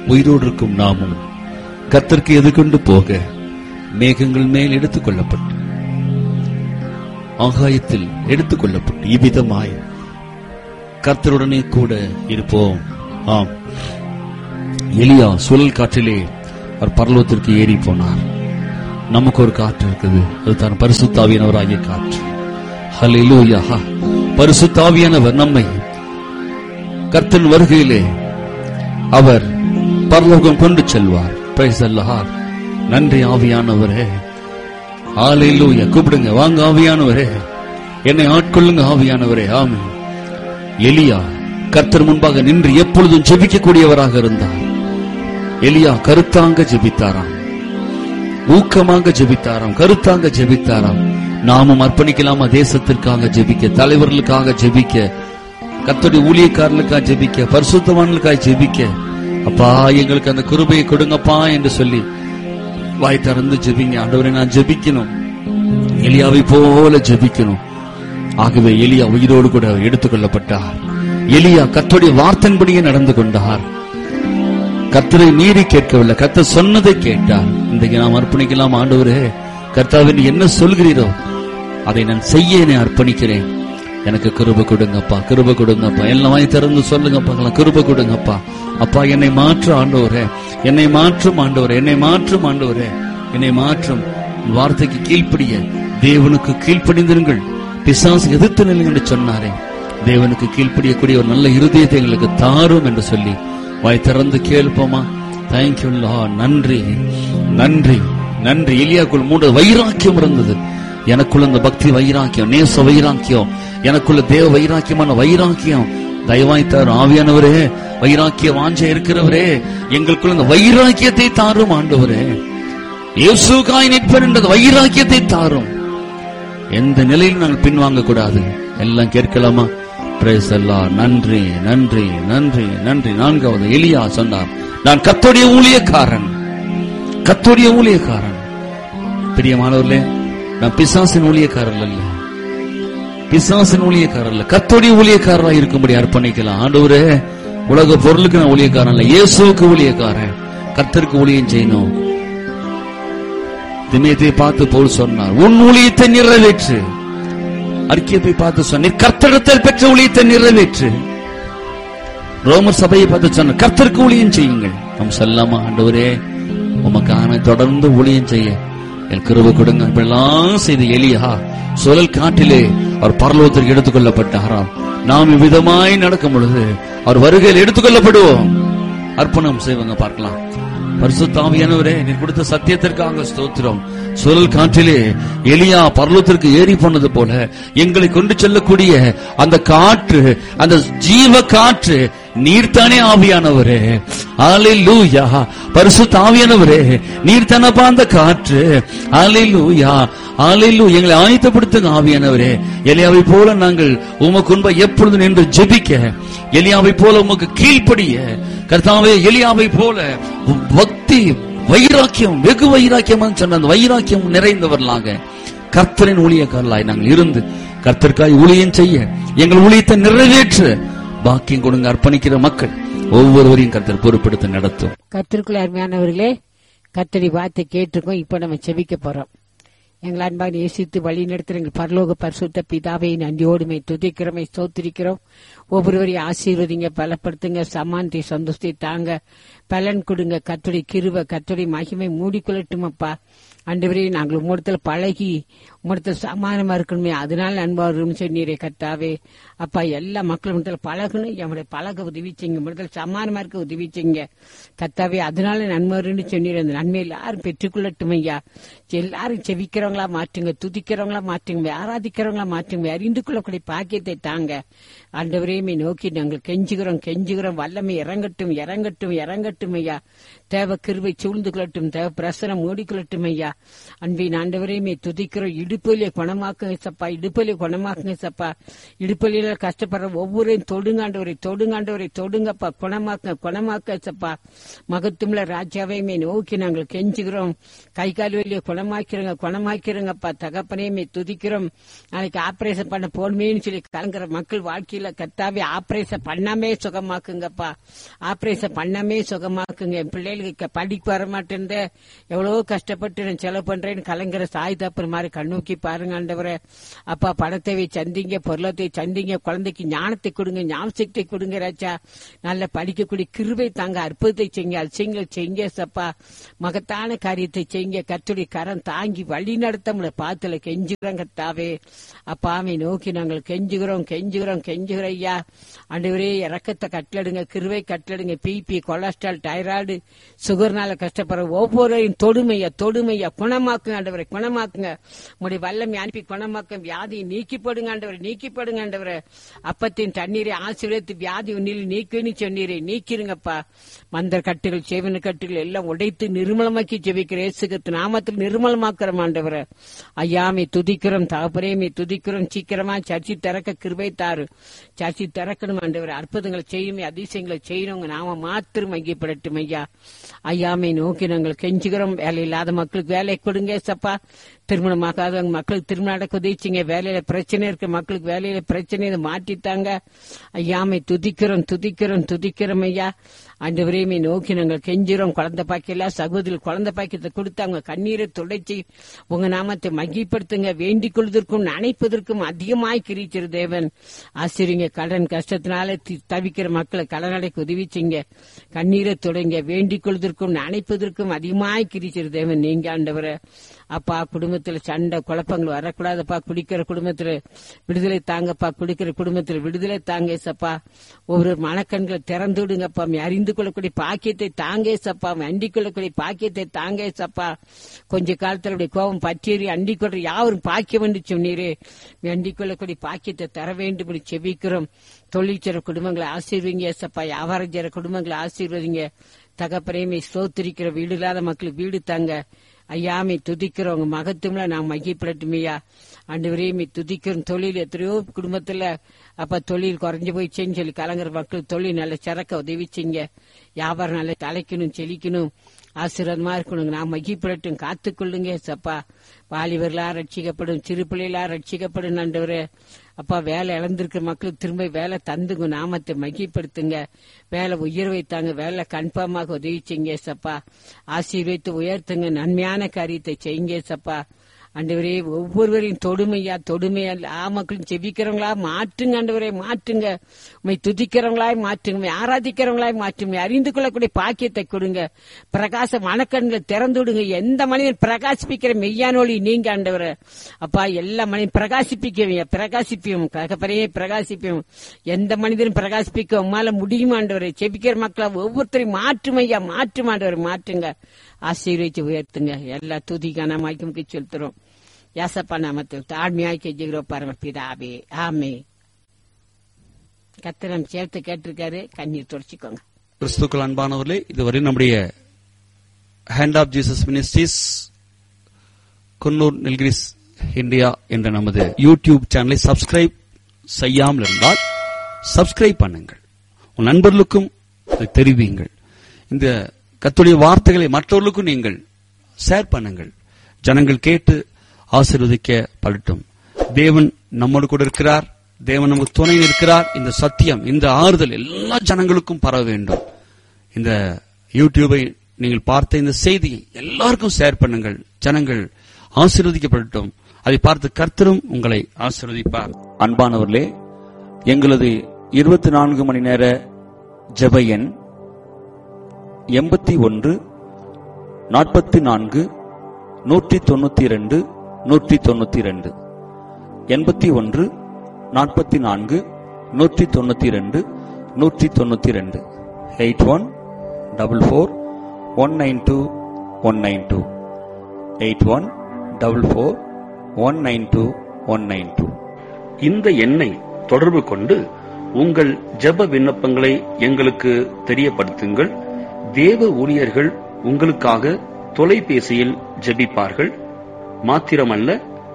உயிரோடு இருக்கும் நாமும் கர்த்தருக்கு எதிர்கொண்டு போக மேகங்கள் மேல் எடுத்துக் கொள்ளப்பட்டு ஆகாயத்தில் எடுத்துக் கொள்ளப்பட்டு இவ்விதமாய் கர்த்தருடனே கூட இருப்போம் ஆம் எலியா சுழல் காற்றிலே அவர் பரலோகத்திற்கு ஏறி போனார் நமக்கு ஒரு காற்று இருக்குது அதுதான் பரிசுத்தாவியானவராகிய காற்று ஹalleluya பரிசுத்தாவியானவர் நம்மை கர்த்தன் வருகையிலே அவர் பரலோகம் கொண்டு செல்வார் பிரைஸ் அல்லாஹ் நன்றி ஆவியானவரே ஹalleluya கூப்பிடுங்க வாங்க ஆவியானவரே என்னை ஆட்கொள்ளுங்க ஆவியானவரே ஆமென் எலியா கர்த்தர் முன்பாக நின்று எப்பொழுதும் ஜெபிக்கக்கூடியவராக இருந்தார் எலியா கருத்தாங்க ஜெபித்தாராம் ஊக்கமாக ஜெபித்தாராம் கருத்தாங்க ஜெபித்தாராம் நாமும் அர்ப்பணிக்கலாமா தேசத்திற்காக ஜெபிக்க தலைவர்களுக்காக ஜெபிக்க கர்த்தருடைய ஊழியக்காரர்களுக்காக ஜெபிக்க பரிசுத்தவான்களுக்காக ஜெபிக்க அப்பா எங்களுக்கு அந்த கிருபையை கொடுங்கப்பா என்று சொல்லி வாய் திறந்து ஜெபிங்க ஆண்டவரை நான் ஜெபிக்கணும் எலியாவை போல ஜெபிக்கணும் ஆகவே எலியா உயிரோடு கூட எடுத்துக் கொள்ளப்பட்டார் எலியா கர்த்தருடைய வார்த்தையின்படியே நடந்து கொண்டார் கர்த்தரை மீறி கேட்கவில்லை கர்த்தர் சொன்னதை கேட்டார் இன்றைக்கு நாம் அர்ப்பணிக்கலாம் ஆண்டவரே கர்த்தாவின் என்ன சொல்கிறீரோ அதை நான் செய்ய என்னை அர்ப்பணிக்கிறேன் எனக்கு கிருப கொடுங்கப்பா கிருப கொடுங்கப்பா எல்லாம் வாய் திறந்து சொல்லுங்க பார்க்கலாம் கிருப கொடுங்கப்பா அப்பா என்னை மாற்று ஆண்டவரே என்னை மாற்றும் ஆண்டவரே என்னை மாற்றும் ஆண்டவரே என்னை மாற்றும் உன் வார்த்தைக்கு கீழ்ப்படிய தேவனுக்கு கீழ்ப்படிந்திருங்கள் பிசாசு எதிர்த்து நில்லுங்க என்று சொன்னாரே தேவனுக்கு கீழ்ப்படியக்கூடிய ஒரு நல்ல இருதயத்தை எங்களுக்கு தாரும் என்று சொல்லி வாய் திறந்து கேள்ப்போமா தேங்க்யூ நன்றி நன்றி நன்றி எலியாக்குள் மூன்று வைராக்கியம் இருந்தது எனக்குள்ள இந்த பக்தி வைராக்கியம் நேச வைராக்கியம் எனக்குள்ள தேவ வைராக்கியமான வைராக்கியம் தயவாய் தாரும் ஆவியானவரே வைராக்கிய வாஞ்ச இருக்கிறவரே எங்களுக்குள்ள இந்த வைராக்கியத்தை தாரும் ஆண்டவரே இயேசுக்காய் நிற்பர் என்ற வைராக்கியத்தை தாரும் எந்த நிலையிலும் நாங்கள் பின்வாங்க கூடாது எல்லாம் கேட்கலாமா Praise the Lord. நன்றி நன்றி நன்றி நன்றி நான்காவது எலியா சொன்னார் நான் கத்தோடைய ஊழியக்காரன் கத்தோடைய ஊழியக்காரன் பிரியமானவர்களே நான் பிசாசின் ஊழியக்காரர் அல்ல பிசாசின் ஊழியக்காரர் அல்ல கத்தோடைய ஊழியக்காரராக இருக்கும்படி அர்ப்பணிக்கலாம் ஆண்டவரே உலக பொருளுக்கு நான் ஊழியக்காரன் அல்ல இயேசுவுக்கு ஊழியக்காரன் கர்த்தருக்கு ஊழியம் செய்யணும் திமேத்தை பார்த்து போல் சொன்னார் உன் ஊழியத்தை நிறைவேற்று அறிக்கையை பார்த்து சொன்னீர் கர்த்தரிடத்தில் பெற்ற ஊழியத்தை நிறைவேற்று ரோமர் சபையை பார்த்து சொன்ன கர்த்தருக்கு ஊழியம் செய்யுங்கள் நம் செல்லாமா ஆண்டவரே உமக்கான தொடர்ந்து ஊழியம் செய்ய என் கிருப கொடுங்க இப்படிலாம் செய்து எலியா சுழல் காட்டிலே அவர் பரலோகத்திற்கு எடுத்துக் கொள்ளப்பட்டாராம் நாம் இவ்விதமாய் நடக்கும் பொழுது அவர் வருகையில் எடுத்துக் கொள்ளப்படுவோம் அர்ப்பணம் செய்வாங்க பார்க்கலாம் பரிசுத்தாவியானவரே நீ கொடுத்த சத்தியத்திற்காக ஸ்தோத்திரம் சுழல் காற்றிலே எலியா பர்லோகத்திற்கு ஏறி போனது போல எங்களை கொண்டு செல்லக்கூடிய அந்த காற்று அந்த ஜீவ காற்று நீர்த்தானே ஆவியானவரே ஆலிலூயா பரிசுத்த ஆவியானவரே நீர்த்தானப்பா அந்த காற்று ஆலிலூயா ஆலிலு எங்களை ஆயத்தப்படுத்துங்க ஆவியானவரே எலியாவை போல நாங்கள் உமக்கு முன்ப எப்பொழுது நின்று ஜெபிக்க எலியாவை போல உமக்கு கீழ்ப்படிய கர்த்தாவே எலியாவை போல பக்தி வைராக்கியம் வெகு வைராக்கியம் சொன்ன அந்த வைராக்கியம் நிறைந்தவர்களாக கர்த்தரின் ஊழியக்காரலாய் நாங்கள் இருந்து கர்த்தருக்காய் ஊழியம் செய்ய எங்கள் ஊழியத்தை நிறைவேற்ற பாக்கியம் கொடுங்க அர்ப்பணிக்கிற மக்கள் ஒவ்வொருவரையும் கர்த்தர் பொறுப்பெடுத்து நடத்தும் கத்திற்குள் அருமையானவர்களே கத்தரி வார்த்தை கேட்டிருக்கோம் இப்ப நம்ம செபிக்க போறோம் எங்கள் அன்பாக நேசித்து வழி நடத்துகிற எங்கள் பரலோக பரிசுத்த பிதாவை நன்றியோடுமை துதிக்கிறோமை ஸ்தோத்திரிக்கிறோம் ஒவ்வொருவரையும் ஆசீர்வதிங்க பலப்படுத்துங்க சமானத்தை சந்தோஷத்தை தாங்க பலன் கொடுங்க கத்துடைய கிருப கத்துடைய மகிமை மூடிக்கொள்ளட்டும் அப்பா அன்றுவரே நாங்கள் உம்மிடத்துல பழகி உம்மிடத்துல சமானமா இருக்கணுமே அதனால அன்பா இருக்கணும்னு சொன்னீரே கர்த்தாவே அப்பா எல்லா மக்களும் இடத்துல பழகணும் என்னுடைய பழக உதவி செய்யுங்க உம்மிடத்துல சமானமா இருக்க உதவி செய்யுங்க கர்த்தாவே அதனால நன்மருன்னு சொன்னீர் அந்த நன்மை எல்லாரும் பெற்றுக்கொள்ளட்டும் ஐயா எல்லாரும் செவிக்கிறவங்களா மாற்றுங்க துதிக்கிறவங்களா மாற்றுங்க ஆராதிக்கிறவங்களா மாற்றுங்க அறிந்து கொள்ளக்கூடிய பாக்கியத்தை தாங்க ஆண்டவரையுமே நோக்கி நாங்கள் கெஞ்சுகிறோம் கெஞ்சுகிறோம் வல்லமை இறங்கட்டும் இறங்கட்டும் இறங்கட்டும் ஐயா தேவ கிருவை சூழ்ந்து கொள்ளட்டும் தேவ பிரசனம் மூடிக்கொள்ளட்டும் ஐயா அன்பின் ஆண்டவரையுமே துதிக்கிறோம் இடுப்பலியை குணமாக்குங்க சப்பா இடுப்பலியை குணமாக்குங்க சப்பா இடுப்பலியில கஷ்டப்படுற ஒவ்வொருவரையும் தொடுங்காண்டவரை தொடுங்காண்டவரை தொடுங்கப்பா குணமாக்க குணமாக்க சப்பா மகத்துவல ராஜாவையுமே நோக்கி நாங்கள் கெஞ்சுகிறோம் கை கால் வலியை குணமாக்கிறோங்க குணமாக்கிறோங்கப்பா தகப்பனையுமே துதிக்கிறோம் நாளைக்கு ஆபரேஷன் பண்ண போடுமேன்னு சொல்லி கலங்குற மக்கள் வாழ்க்கையில கத்தாவே கத்தாவே ஆபரேஷன் பண்ணாமே சுகமாக்குங்கப்பா ஆபரேஷன் பண்ணாமே சுகமாக்குங்க என் பிள்ளைகளுக்கு படிக்க வர மாட்டேன் எவ்வளவோ கஷ்டப்பட்டு நான் செலவு பண்றேன்னு கலைஞர சாய் தப்புற மாதிரி கண்ணோக்கி பாருங்க ஆண்டவரே அப்பா பணத்தை சந்திங்க பொருளத்தை சந்திங்க குழந்தைக்கு ஞானத்தை கொடுங்க ஞாபகத்தை கொடுங்க ராஜா நல்ல படிக்கக்கூடிய கிருபை தாங்க அற்புதத்தை செய்யுங்க அதிசயங்களை செய்யுங்க சப்பா மகத்தான காரியத்தை செய்யுங்க கத்துடைய கரம் தாங்கி வழி நடத்த முடியல பாத்துல கெஞ்சுகிறோம் கத்தாவே அப்பாவை நோக்கி நாங்கள் கெஞ்சுகிறோம் கெஞ்சுகிறோம் கெஞ்சுகிறோம் ஐயா ஆண்டவரே இறக்கத்தை கட்டளிடுங்க கிருவை கட்டளிடுங்க பிபி கொலஸ்ட்ரால் டைராய்டு சுகர்னால கஷ்டப்படுற ஒவ்வொருவரையும் தொடுமையா தொடுமையா குணமாக்குங்க ஆண்டவரை குணமாக்குங்க உங்களுடைய வல்லமை அனுப்பி குணமாக்கும் வியாதியை நீக்கி போடுங்க ஆண்டவரை நீக்கி போடுங்க ஆண்டவரை அப்பத்தின் தண்ணீரை ஆசீர்வதித்து வியாதி உன்னில் நீக்குன்னு சொன்னீரே நீக்கிருங்கப்பா மந்தர் கட்டுகள் சேவன கட்டுகள் எல்லாம் உடைத்து நிர்மலமாக்கி ஜெபிக்கிற இயேசுக்கு நாமத்தில் நிர்மலமாக்குறோம் ஆண்டவரை ஐயாமை துதிக்கிறோம் தகப்பரேமை துதிக்கிறோம் சீக்கிரமா சர்ச்சி திறக்க கிருபை தாரு சர்ச்சி திறக்கணும் ஆண்டவர் அற்புதங்களை செய்யுமே அதிசயங்களை செய்யணும் உங்க நாம மாத்திரம் மையப்படட்டும் ஐயா ஐயாமை நோக்கி நாங்கள் கெஞ்சுகிறோம் வேலை இல்லாத மக்களுக்கு வேலை கொடுங்க சப்பா திருமணமாகாதவங்க மக்களுக்கு திருமணம் நடக்க உதவிச்சிங்க வேலையில பிரச்சனை இருக்கு மக்களுக்கு வேலையில பிரச்சனை இதை மாற்றித்தாங்க ஐயாமை துதிக்கிறோம் துதிக்கிறோம் துதிக்கிறோம் ஐயா ஆண்டவரையுமே நோக்கி நாங்கள் கெஞ்சுறோம் குழந்தை பாக்கியல சகோதரி குழந்தை பாக்கியத்தை கொடுத்து அவங்க கண்ணீரை துடைச்சி உங்க நாமத்தை மகிப்படுத்துங்க வேண்டிக் கொள்வதற்கும் நினைப்பதற்கும் அதிகமாய் கிரிச்சிரு தேவன் ஆசிரியங்க கடன் கஷ்டத்தினால தி- தவிக்கிற மக்களை கடன் அடைக்க உதவி செய்யுங்க கண்ணீரை தொடங்க வேண்டிக் கொள்வதற்கும் நினைப்பதற்கும் அதிகமாய் கிரிச்சிரு தேவன் நீங்க ஆண்டவரை அப்பா குடும்பத்துல சண்டை குழப்பங்கள் வரக்கூடாதப்பா குடிக்கிற குடும்பத்துல விடுதலை தாங்கப்பா குடிக்கிற குடும்பத்துல விடுதலை தாங்க ஏசப்பா ஒவ்வொரு மனக்கண்களை திறந்து விடுங்கப்பா நீ அறிந்து கொள்ளக்கூடிய பாக்கியத்தை தாங்க ஏசப்பா அண்டிக் கொள்ளக்கூடிய பாக்கியத்தை தாங்க ஏசப்பா கொஞ்ச காலத்துல அப்படி கோபம் பற்றியறி அண்டிக் கொள்ற யாவரும் பாக்கியம் என்று சொன்னீரே நீ அண்டிக் கொள்ளக்கூடிய பாக்கியத்தை தர வேண்டும் என்று செபிக்கிறோம் தொழில் செய்ற குடும்பங்களை ஆசீர்வீங்க ஏசப்பா வியாபாரம் செய்ற குடும்பங்களை ஆசீர்வதிங்க தகப்பரையுமே ஸ்தோத்திரிக்கிற வீடு இல்லாத மக்களுக்கு வீடு தாங்க ஐயாமை துதிக்கிறவங்க மகத்துவம்ல நான் மகிப்படட்டுமையா ஆண்டு துதிக்கிறோம் தொழில் எத்தனையோ குடும்பத்துல அப்ப தொழில் குறைஞ்சு போயிடுச்சேன்னு சொல்லி கலங்குற மக்கள் தொழில் நல்ல சிறக்க உதவி செய்யுங்க வியாபாரம் நல்ல தலைக்கணும் செழிக்கணும் ஆசீர்வாதமா இருக்கணும் நான் மகிப்படட்டும் காத்துக்கொள்ளுங்க சப்பா வாலிபர்களா ரட்சிக்கப்படும் சிறு பிள்ளைகளா ரட்சிக்கப்படும் ஆண்டவரே அப்பா வேலை இழந்திருக்கிற மக்களுக்கு திரும்ப வேலை தந்துங்க நாமத்தை மகிப்படுத்துங்க வேலை உயர்வை தாங்க வேலை கன்ஃபார்மாக உதவி செய்யுங்க சப்பா ஆசீர்வைத்து உயர்த்துங்க நன்மையான காரியத்தை செய்யுங்க சப்பா ஆண்டவரே ஒவ்வொருவரையும் தொடுமையா தொடுமையா ஆ மக்களும் செபிக்கிறவங்களா மாற்றுங்க ஆண்டவரே மாற்றுங்க உண்மை துதிக்கிறவங்களாய் மாற்றுங்க உம்மை ஆராதிக்கிறவங்களாய் மாற்றுங்க அறிந்து கொள்ளக்கூடிய பாக்கியத்தை கொடுங்க பிரகாச மனக்கண்களை திறந்து விடுங்க எந்த மனிதன் பிரகாசிப்பிக்கிற மெய்யான ஒளி நீங்க ஆண்டவரே அப்பா எல்லா மனிதன் பிரகாசிப்பிக்கவீங்க பிரகாசிப்பியும் ககப்பரையே பிரகாசிப்பியும் எந்த மனிதனும் பிரகாசிப்பிக்க உமால முடியுமா ஆண்டவரே செபிக்கிற மக்களை ஒவ்வொருத்தரையும் மாற்றும் ஐயா மாற்றும் ஆண்டவரை மாற்றுங்க ஆசீர்வதிச்சு உயர்த்துங்க எல்லா துதி கனமாய்க்கும் செலுத்துறோம் யாசப்பா நாமத்தில் தாழ்மையாய் கெஞ்சுகிறோம் பரமபிதாவே ஆமே கத்திரம் சேர்த்து கேட்டிருக்காரு கண்ணீர் தொடச்சிக்கோங்க கிறிஸ்துக்கள் அன்பானவர்களே இதுவரை நம்முடைய hand of Jesus ministries Coonoor Nilgiris India என்ற நமது யூடியூப் சேனலை சப்ஸ்கிரைப் செய்யாமல் இருந்தால் சப்ஸ்கிரைப் பண்ணுங்கள் உன் நண்பர்களுக்கும் இதை தெரிவியுங்கள் இந்த கத்துடைய வார்த்தைகளை மற்றவர்களுக்கும் நீங்கள் ஷேர் பண்ணுங்கள் ஜனங்கள் கேட்டு ஆசீர்வதிக்க படட்டும் தேவன் நம்மோடு கூட இருக்கிறார் தேவன் நமக்கு துணை இருக்கிறார் இந்த சத்தியம் இந்த ஆறுதல் எல்லா ஜனங்களுக்கும் பரவ வேண்டும் இந்த யூடியூபை நீங்கள் பார்த்த இந்த செய்தியை எல்லாருக்கும் ஷேர் பண்ணுங்கள் ஜனங்கள் ஆசீர்வதிக்கப்படட்டும் அதை பார்த்து கர்த்தரும் உங்களை ஆசீர்வதிப்பார் அன்பானவர்களே எங்களது இருபத்தி நான்கு மணி நேர ஜெப எண் எண்பத்தி ஒன்று நாற்பத்தி நான்கு நூற்றி தொண்ணூத்தி ரெண்டு நூற்றி தொண்ணூத்தி ரெண்டு எண்பத்தி ஒன்று நாற்பத்தி நான்கு நூற்றி தொண்ணூத்தி ரெண்டு நூற்றி தொண்ணூத்தி ரெண்டு eight one double four one nine two one nine two eight one double four one nine two one nine two இந்த எண்ணை தொடர்பு கொண்டு உங்கள் ஜெப விண்ணப்பங்களை எங்களுக்கு தெரியப்படுத்துங்கள் தேவ ஊழியர்கள் உங்களுக்காக தொலைபேசியில் ஜெபிப்பார்கள் மாத்திரமல்ல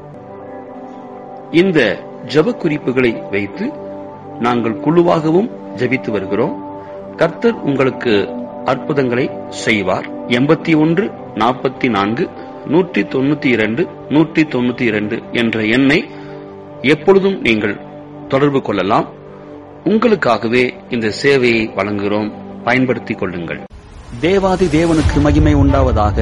இந்த ஜெப குறிப்புகளை வைத்து நாங்கள் குழுவாகவும் ஜெபித்து வருகிறோம் கர்த்தர் உங்களுக்கு அற்புதங்களை செய்வார் எண்பத்தி ஒன்று நாற்பத்தி நான்கு நூற்றி தொண்ணூத்தி இரண்டு நூற்றி தொண்ணூத்தி இரண்டு என்ற எண்ணை எப்பொழுதும் நீங்கள் தொடர்பு கொள்ளலாம் உங்களுக்காகவே இந்த சேவையை வழங்குகிறோம் பயன்படுத்திக் கொள்ளுங்கள் தேவாதி தேவனுக்கு மகிமை உண்டாவதாக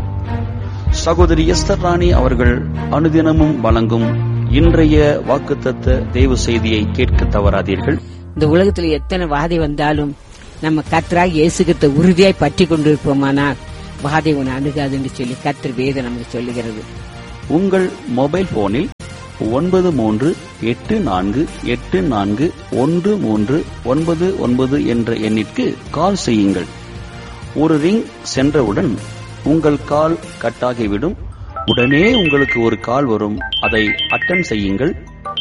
சகோதரி எஸ்தர் ராணி அவர்கள் அனுதினமும் வழங்கும் இன்றைய வாக்குத்தத்த தேவ செய்தியை கேட்க தவறாதீர்கள் இந்த உலகத்துல எத்தனை வாதை வந்தாலும் நம்ம கத்தராக இயேசுகிட்ட உறுதியாய் பற்றி கொண்டிருப்போமானால் வாதை உன்னை அணுகாதுன்னு சொல்லி கத்தர் வேதம் நமக்கு சொல்லுகிறது உங்கள் மொபைல் போனில் ஒன்பது மூன்று எட்டு நான்கு எட்டு நான்கு ஒன்று மூன்று ஒன்பது ஒன்பது என்ற எண்ணிற்கு கால் செய்யுங்கள் ஒரு ரிங் சென்றவுடன் உங்கள் கால் கட்டாகிவிடும் உடனே உங்களுக்கு ஒரு கால் வரும் அதை அட்டன் செய்யுங்கள்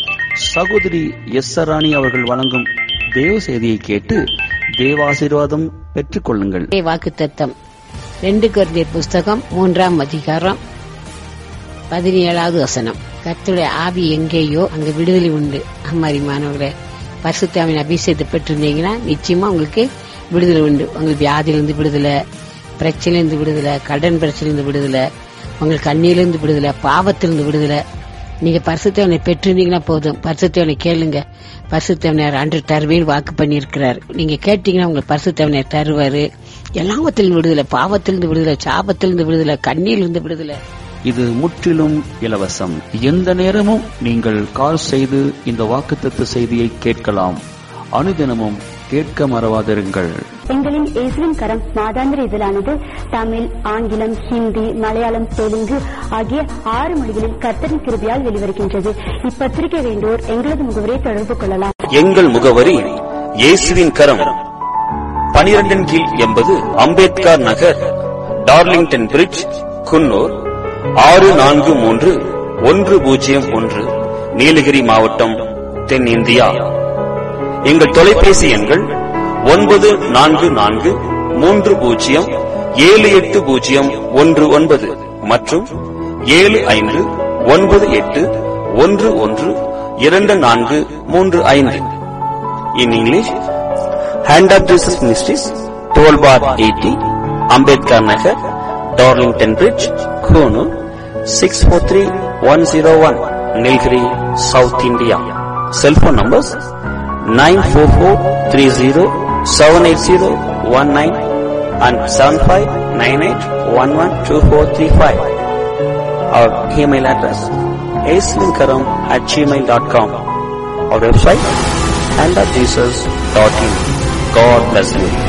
சகோதரி எஸ் ராணி அவர்கள் வழங்கும் தேவ செய்தியை கேட்டு தேவாசீர்வாதம் பெற்றுக் கொள்ளுங்கள் வாக்கு தத்தம் ரெண்டு குழந்தையர் புஸ்தகம் மூன்றாம் அதிகாரம் பதினேழாவது வசனம் கர்த்தருடைய ஆவி எங்கேயோ அங்க விடுதலை உண்டு அம்மாரி மாணவர்களே பரிசுத்தாவின் அபிஷேகத்தை பெற்றிருந்தீங்கன்னா நிச்சயமா உங்களுக்கு விடுதலை உண்டு உங்களுக்கு வியாதியிலிருந்து விடுதலை பிரச்சனையிலிருந்து விடுதலை கடன் பிரச்சனையிலிருந்து விடுதலை உங்களுக்கு கண்ணியிலிருந்து விடுதலை பாவத்திலிருந்து விடுதலை நீங்க பரிசுத்தவனை பெற்றிருந்தீங்கன்னா போதும் பரிசுத்தவனை கேளுங்க பரிசுத்தவனர் அன்று தருவேன் வாக்கு பண்ணியிருக்கிறார் நீங்க கேட்டீங்கன்னா உங்களுக்கு பரிசுத்தவனர் தருவாரு எல்லாவத்திலிருந்து விடுதலை பாவத்திலிருந்து விடுதலை சாபத்திலிருந்து விடுதலை கண்ணியிலிருந்து விடுதலை இது முற்றிலும் இலவசம் எந்த நேரமும் நீங்கள் கால் செய்து இந்த வாக்குத்தத்த செய்தியை கேட்கலாம் அனுதினமும் கேட்க மறவாதிருங்கள் எங்களின் இயேசுவின் கரம் மாதாந்திர இதழானது தமிழ் ஆங்கிலம் ஹிந்தி மலையாளம் தெலுங்கு ஆகிய ஆறு மொழிகளில் கர்த்தரின் கிருபியால் வெளிவருகின்றது இப்பத்திரிகை வேண்டோர் எங்களது முகவரை தொடர்பு கொள்ளலாம் எங்கள் முகவரி இயேசுவின் கரம் பனிரெண்டின் கீழ் எண்பது அம்பேத்கர் நகர் டார்லிங்டன் பிரிட்ஜ் குன்னூர் ஆறு நான்கு மூன்று ஒன்று பூஜ்ஜியம் ஒன்று நீலகிரி மாவட்டம் தென்னிந்தியா எங்கள் தொலைபேசி எண்கள் ஒன்பது நான்கு நான்கு மூன்று பூஜ்ஜியம் ஏழு எட்டு பூஜ்ஜியம் ஒன்று ஒன்பது மற்றும் ஏழு ஐந்து ஒன்பது எட்டு ஒன்று ஒன்று இரண்டு நான்கு மூன்று ஐந்து in English hand of Jesus ministries twelve bar eighty Ambedkar Nagar Darlington bridge Coonoor six four three one zero one Nilgiri south India cellphone numbers nine four four three zero seven eight zero one nine and seven five nine eight one one two four three five our email address ஏஸ்லின்கரம் at Gmail dot com our website and at Jesus.in. God bless you.